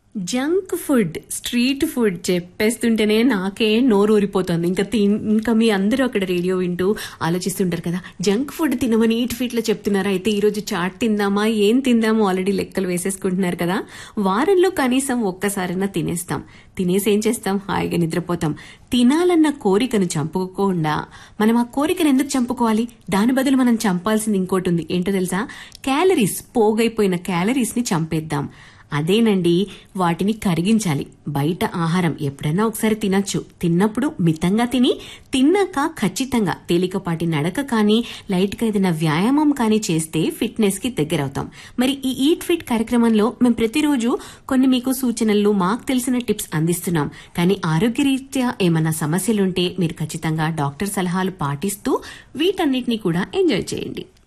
junk food street food చెప్పేస్తుంటేనే నాకే నోరు ఊరిపోతుంది ఇంకా తిన్- ఇంకా మీ అందరూ అక్కడ రేడియో వింటూ ఆలోచిస్తుంటారు కదా జంక్ ఫుడ్ తినమని ఈట్ ఫీట్ లో చెప్తున్నారా అయితే ఈ రోజు చాట్ తిందామా ఏం తిందామో ఆల్రెడీ లెక్కలు వేసేసుకుంటున్నారు కదా వారంలో కనీసం ఒక్కసారైనా తినేస్తాం తినేసి ఏం చేస్తాం హాయిగా నిద్రపోతాం తినాలన్న కోరికను చంపుకోకుండా మనం ఆ కోరికను ఎందుకు చంపుకోవాలి దాని బదులు మనం చంపాల్సింది ఇంకోటి ఉంది ఏంటో తెలుసా క్యాలరీస్ పోగైపోయిన క్యాలరీస్ ని చంపేద్దాం అదేనండి వాటిని కరిగించాలి బయట ఆహారం ఎప్పుడైనా ఒకసారి తినచ్చు తిన్నప్పుడు మితంగా తిని తిన్నాక ఖచ్చితంగా తేలికపాటి నడక కానీ లైట్ గా ఏదైనా వ్యాయామం కానీ చేస్తే ఫిట్నెస్ కి దగ్గరవుతాం మరి ఈ ఈట్ ఫిట్ కార్యక్రమంలో మేము ప్రతిరోజు కొన్ని మీకు సూచనలు మాకు తెలిసిన టిప్స్ అందిస్తున్నాం కానీ ఆరోగ్యరీత్యా ఏమన్నా సమస్యలుంటే మీరు ఖచ్చితంగా డాక్టర్ సలహాలు పాటిస్తూ వీటన్నిటిని కూడా ఎంజాయ్ చేయండి